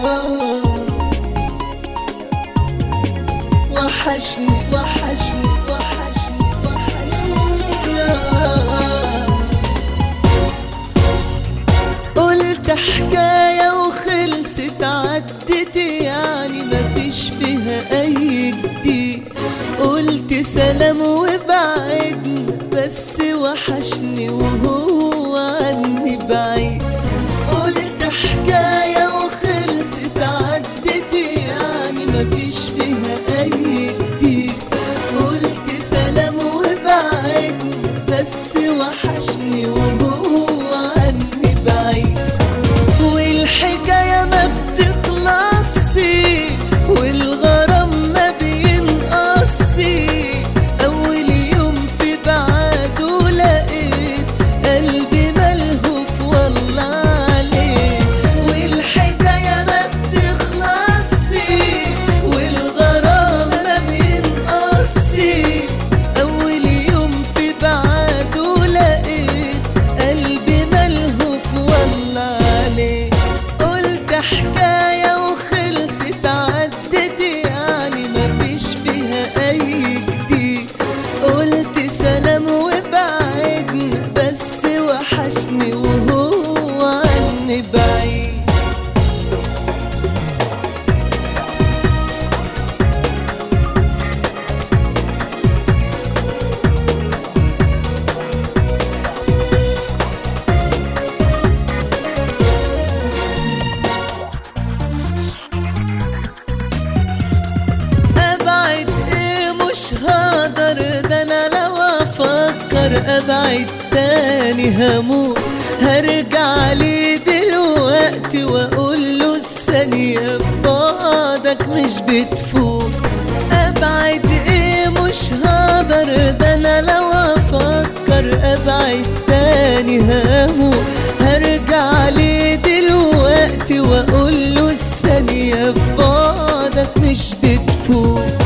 وحشني وحشني وحشني وحشني قلت حكاية وخلصت عدت يعني مفيش فيها أي جديد قلت سلام وبعدني بس وحشني وهو عني بعيد قلت حكاية وخلصت عدت يعني مفيش فيها أي جديد قلت سلام وبعدني بس وحشني وهو عني بعيد والحكاية ما بتخلصش والغرام ما بينقصش أول يوم في بعده لقيت قلبي ملهوف والله عليه والحكاية ما بتخلصش والغرام ما بينقصش أول يوم في بعده لقيت قلبي ملهوف والله عليه قلت حكاية وخلصت عدت يعني مفيش فيها أي جديد قلت سلام وبعدني بس وحشني وهو عني بعيد ابعد ايه مش هقدر ده انا لو افكر ابعد تاني هموت هرجع ليه دلوقتي واقول له الثانية ببعدك مش بتفوت ابعد ايه مش هقدر ده انا لو افكر ابعد تاني هموت هرجع ليه دلوقتي واقول له الثانية ببعدك مش بتفوت